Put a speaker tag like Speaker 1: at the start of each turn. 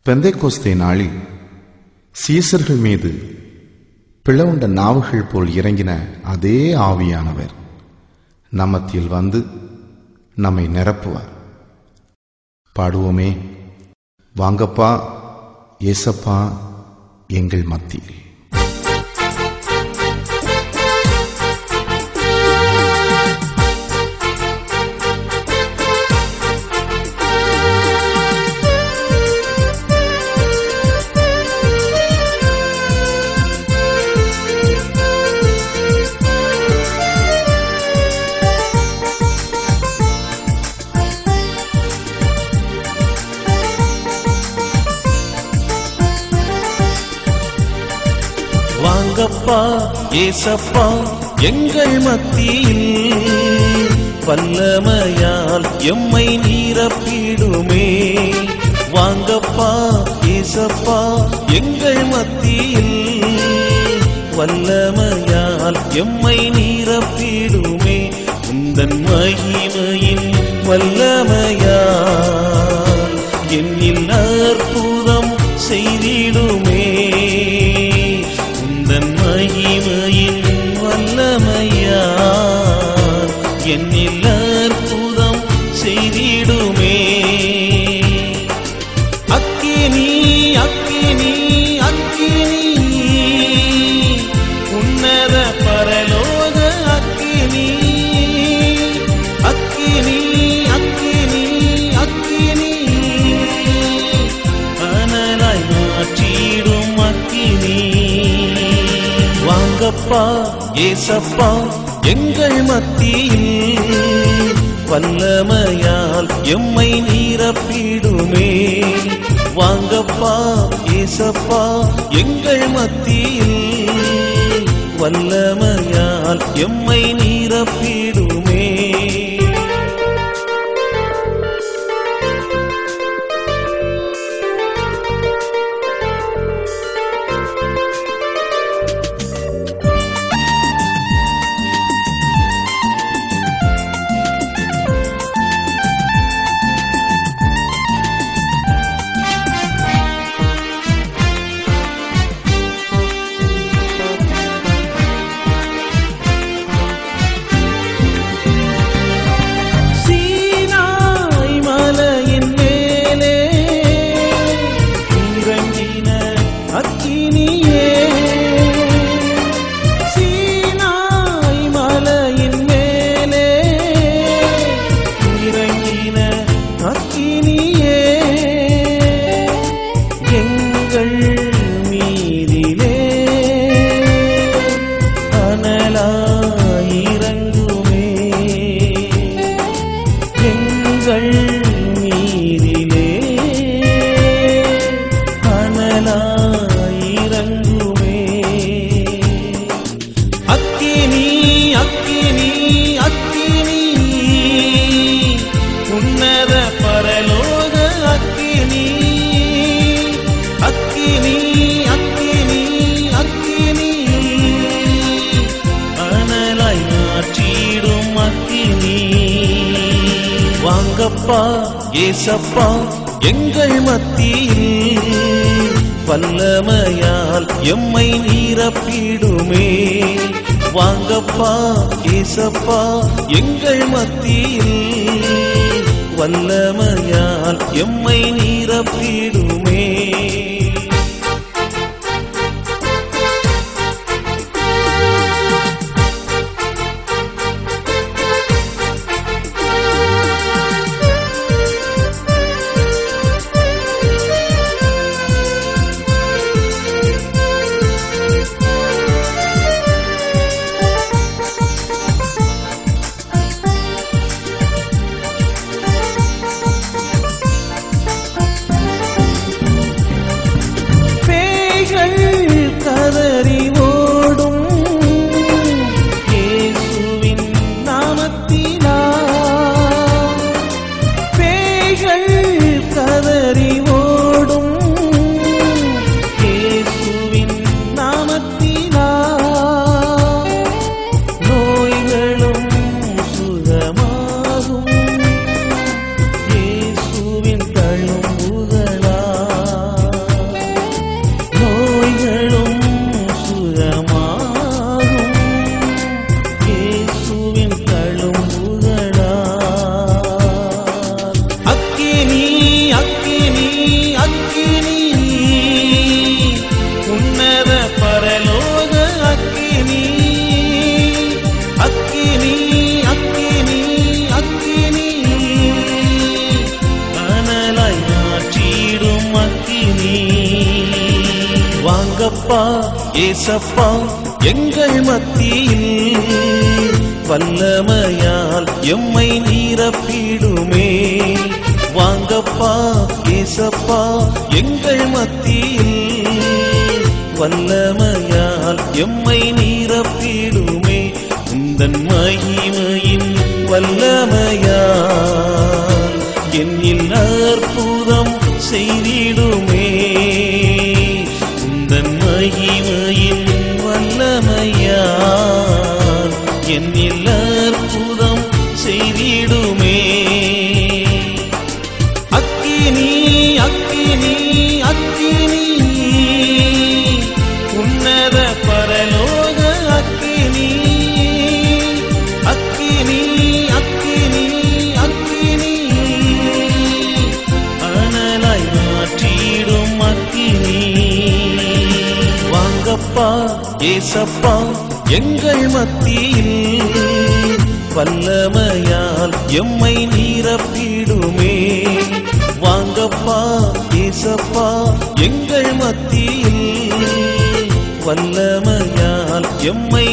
Speaker 1: பெந்தைக்கோஸ்தே நாளில் சீசர்கள் மீது பிளவுண்ட நாவுகள் போல் இறங்கின அதே ஆவியானவர் நம்மத்தில் வந்து நம்மை நிரப்புவார் பாடுவோமே வாங்கப்பா ஏசப்பா எங்கள் மத்தியில்
Speaker 2: வாங்கப்பா ஏசப்பா எங்கள் மத்தியில் வல்லமையால் எம்மை நீரப்பிடுமே வாங்கப்பா ஏசப்பா எங்கள் மத்தியில் வல்லமையால் எம்மை நீரப்பிடுமே உந்தன் மகிமையின் வல்லமையால் என்னில் அற்புதம் செய்திடுமே உந்தன் மகிமையின் வல்லமையால் என்னில் அற்புதம் செய்திடுமே அக்கினி அக்கினி அக்கினி உன்னத பரலோக அக்கினி அக்கினி அக்கினி அக்கினி அனலாய் மாற்றிடும் அக்கினி வாங்கப்பா ஏசப்பா எங்கள் மத்தியில் வல்லமையால் எம்மை நீரப்பிடுமே வாங்கப்பா ஏசப்பா எங்கள் மத்தியில் வல்லமையால் எம்மை நீரப்பிடுமே சீனாய் மலையின் மேலே இறங்கின அக்கினியே சீனாய் மலையின் மேலே இறங்கின அக்கினியே எங்கள் மீதிலே அனலாயிரங்குமே எங்கள் மீதிலே அனலாயிரங்குமே அக்கினி அக்கினி அக்கினி உன்னத பரலோக அக்கினி அக்கினி அக்கினி அக்கினி அனலாய் மாற்றிடும் அக்கினி வாங்கப்பா ஏசப்பா எங்கள் மத்தியில் வல்லமையால் எம்மை நீரப்பிடுமே வாங்கப்பா ஏசப்பா எங்கள் மத்தியில் வல்லமையால் எம்மை நீரப்பிடுமே அக்கினி வாங்கப்பா ஏசப்பா எங்கள் மத்தியில் வல்லமையால் எம்மை நீரப்பிடுமே வாங்கப்பா ஏசப்பா எங்கள் மத்தியில் வல்லமையால் எம்மை நீரப்பிடுமே உந்தன் மகிமையின் வல்லமையால் என்னில் அற்புதம் செய்திடுமே உந்தன் மகிமையின் வல்லமையால் என்னில் அற்புதம் செய்திடுமே அக்கினி அக்கினி அக்கினி உன்னத பரலோக அக்கினி அக்கினி அக்கினி அக்கினி அனலாய் மாற்றிடும் அக்கினி வாங்கப்பா ஏசப்பா எங்கள் மத்தியில் வல்லமையால் எம்மை நீரப்பிடுமே வாங்கப்பா ஏசப்பா எங்கள் மத்தியில் வல்லமையால் எம்மை